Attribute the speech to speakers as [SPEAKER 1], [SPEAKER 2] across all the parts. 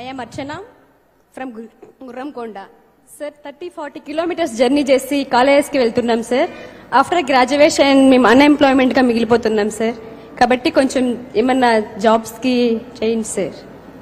[SPEAKER 1] I am Archana from Gurramkonda sir thirty forty kilometres journey చేసి కాలేజెస్కి వెళ్తున్నాం సార్ ఆఫ్టర్ గ్రాడ్యుయేషన్ మేము అన్ఎంప్లాయ్మెంట్గా మిగిలిపోతున్నాం సార్ కాబట్టి కొంచెం ఏమన్నా జాబ్స్కి చేయండి సార్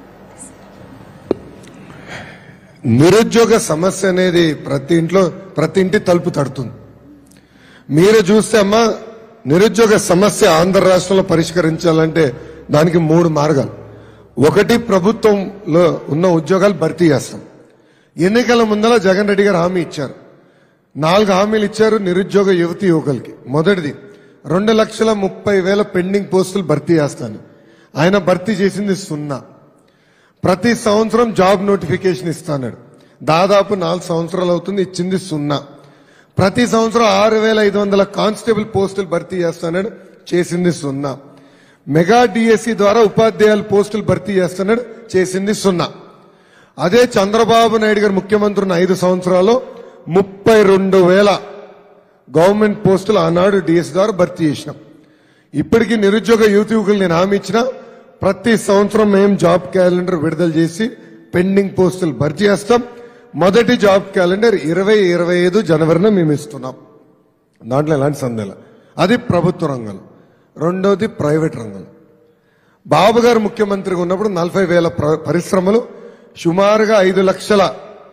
[SPEAKER 2] నిరుద్యోగ సమస్య అనేది ప్రతి ఇంట్లో ప్రతి ఇంటి తలుపు తడుతుంది మీరు చూస్తే అమ్మా నిరుద్యోగ సమస్య ఆంధ్ర రాష్ట్రంలో పరిష్కరించాలంటే దానికి మూడు మార్గాలు ఒకటి ప్రభుత్వంలో ఉన్న ఉద్యోగాలు భర్తీ చేస్తాం ఎన్నికల ముందర జగన్ రెడ్డి గారు హామీ ఇచ్చారు నాలుగు హామీలు ఇచ్చారు నిరుద్యోగ యువతి యువకులకి మొదటిది రెండు లక్షల ముప్పై వేల పెండింగ్ పోస్టులు భర్తీ చేస్తాను ఆయన భర్తీ చేసింది సున్నా ప్రతి సంవత్సరం జాబ్ నోటిఫికేషన్ ఇస్తాడు దాదాపు నాలుగు సంవత్సరాలు అవుతుంది ఇచ్చింది సున్నా ప్రతి సంవత్సరం ఆరు వేల ఐదు వందల కానిస్టేబుల్ పోస్టులు భర్తీ చేస్తాడు చేసింది సున్నా మెగా డిఎస్సి ద్వారా ఉపాధ్యాయుల పోస్టులు భర్తీ చేస్తున్నాడు చేసింది సున్నా అదే చంద్రబాబు నాయుడు గారు ముఖ్యమంత్రి ఉన్న ఐదు సంవత్సరాలు ముప్పై రెండు వేల గవర్నమెంట్ పోస్టులు ఆనాడు డిఎస్ ద్వారా భర్తీ చేసినాం ఇప్పటికీ నిరుద్యోగ యువతి యువకులు నేను హామీ ఇచ్చిన ప్రతి సంవత్సరం మేము జాబ్ క్యాలెండర్ విడుదల చేసి పెండింగ్ పోస్టులు భర్తీ చేస్తాం మొదటి జాబ్ క్యాలెండర్ ఇరవై ఇరవై ఐదు జనవరిన మేము ఇస్తున్నాం దాంట్లో ఎలాంటి సందేహం అది ప్రభుత్వ రంగంలో రెండవది ప్రైవేట్ రంగంలో బాబు గారు ముఖ్యమంత్రిగా ఉన్నప్పుడు నలభై వేల ప్ర- పరిశ్రమలు సుమారుగా ఐదు లక్షల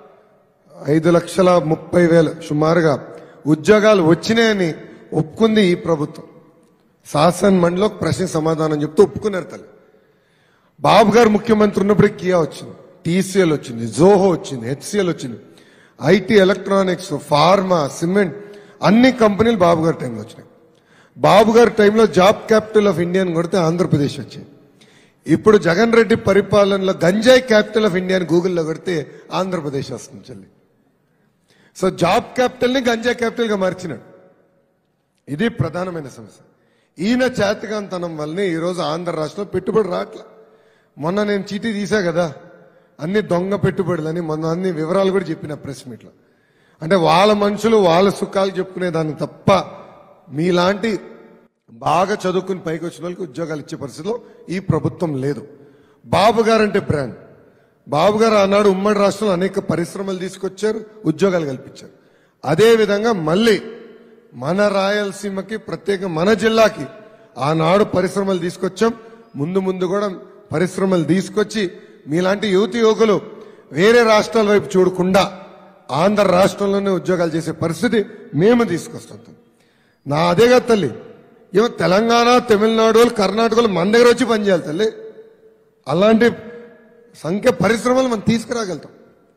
[SPEAKER 2] ఐదు లక్షల ముప్పై వేలు సుమారుగా ఉద్యోగాలు వచ్చినాయని ఒప్పుకుంది ఈ ప్రభుత్వం శాసన మండలిలో ఒక ప్రశ్న సమాధానం చెప్తూ ఒప్పుకున్నారు తల్లి బాబు గారు ముఖ్యమంత్రి ఉన్నప్పుడు కియా వచ్చింది టీసీఎల్ వచ్చింది జోహో వచ్చింది హెచ్సిఎల్ వచ్చింది ఐటీ ఎలక్ట్రానిక్స్ ఫార్మా సిమెంట్ అన్ని కంపెనీలు బాబు గారి టైంలో వచ్చినాయి బాబు గారి టైంలో జాబ్ క్యాపిటల్ ఆఫ్ ఇండియా అని కొడితే ఆంధ్రప్రదేశ్ వచ్చింది ఇప్పుడు జగన్ రెడ్డి పరిపాలనలో గంజాయి క్యాపిటల్ ఆఫ్ ఇండియా అని గూగుల్లో కొడితే ఆంధ్రప్రదేశ్ వస్తుంది చెల్లి సో జాబ్ క్యాపిటల్ ని గంజాయి క్యాపిటల్ గా మార్చినాడు ఇది ప్రధానమైన సమస్య ఈయన చేతకాంతనం వల్లనే ఈరోజు ఆంధ్ర రాష్ట్రంలో పెట్టుబడి రావట్లే మొన్న నేను చీటీ తీసా కదా అన్ని దొంగ పెట్టుబడులని మొన్న అన్ని వివరాలు కూడా చెప్పిన ప్రెస్ మీట్లో అంటే వాళ్ళ మనుషులు వాళ్ళ సుఖాలు చెప్పుకునే దానికి తప్ప మీలాంటి బాగా చదువుకుని పైకి వచ్చిన వాళ్ళకి ఉద్యోగాలు ఇచ్చే పరిస్థితిలో ఈ ప్రభుత్వం లేదు బాబు గారు అంటే బ్రాండ్ బాబు గారు ఆనాడు ఉమ్మడి రాష్ట్రంలో అనేక పరిశ్రమలు తీసుకొచ్చారు ఉద్యోగాలు కల్పించారు అదే విధంగా మళ్ళీ మన రాయలసీమకి ప్రత్యేక మన జిల్లాకి ఆనాడు పరిశ్రమలు తీసుకొచ్చాం ముందు ముందు కూడా పరిశ్రమలు తీసుకొచ్చి మీలాంటి యువతి యువకులు వేరే రాష్ట్రాల వైపు చూడకుండా ఆంధ్ర రాష్ట్రంలోనే ఉద్యోగాలు చేసే పరిస్థితి మేము తీసుకొస్తాం నా అదేగా తల్లి ఏమో తెలంగాణ తమిళనాడు వాళ్ళు కర్ణాటకలో మన దగ్గర వచ్చి పనిచేయాలి తల్లి అలాంటి సంఖ్య పరిశ్రమలు మనం తీసుకురాగలుగుతాం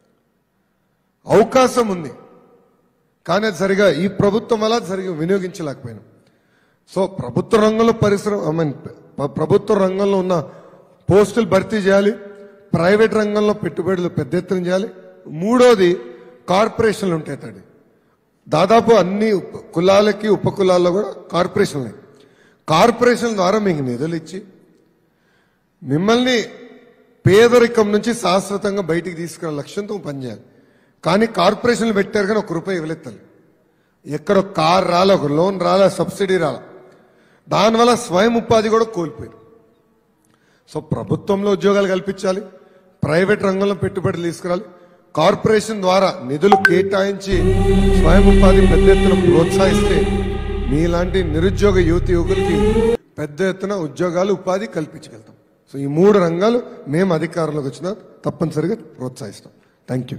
[SPEAKER 2] అవకాశం ఉంది కానీ అది సరిగా ఈ ప్రభుత్వం వల్ల అది సరిగా వినియోగించలేకపోయినాం సో ప్రభుత్వ రంగంలో పరిశ్రమ ఐ మీన్ ప- ప్రభుత్వ రంగంలో ఉన్న పోస్టులు భర్తీ చేయాలి ప్రైవేట్ రంగంలో పెట్టుబడులు పెద్ద ఎత్తున చేయాలి మూడోది కార్పొరేషన్లు ఉంటాయి తడి దాదాపు అన్ని ఉప- కులాలకి ఉప కులాల్లో కూడా కార్పొరేషన్లు ఉన్నాయి కార్పొరేషన్ ద్వారా మీకు నిధులు ఇచ్చి మిమ్మల్ని పేదరికం నుంచి శాశ్వతంగా బయటికి తీసుకునే లక్ష్యంతో పనిచేయాలి కానీ కార్పొరేషన్లు పెట్టారు కానీ ఒక రూపాయి ఇవ్వలేదు ఎక్కడ ఒక కార్ రాలే ఒక లోన్ రాలే సబ్సిడీ రాలే దానివల్ల స్వయం ఉపాధి కూడా కోల్పోయారు సో ప్రభుత్వంలో ఉద్యోగాలు కల్పించాలి ప్రైవేట్ రంగంలో పెట్టుబడులు తీసుకురాలి కార్పొరేషన్ ద్వారా నిధులు కేటాయించి స్వయం ఉపాధి పెద్ద ఎత్తున ప్రోత్సహిస్తే మీలాంటి నిరుద్యోగ యువతి యువకులకి పెద్ద ఎత్తున ఉద్యోగాలు ఉపాధి కల్పించగలుగుతాం సో ఈ మూడు రంగాలు మేము అధికారంలోకి వచ్చినా తప్పనిసరిగా ప్రోత్సహిస్తాం థ్యాంక్ యూ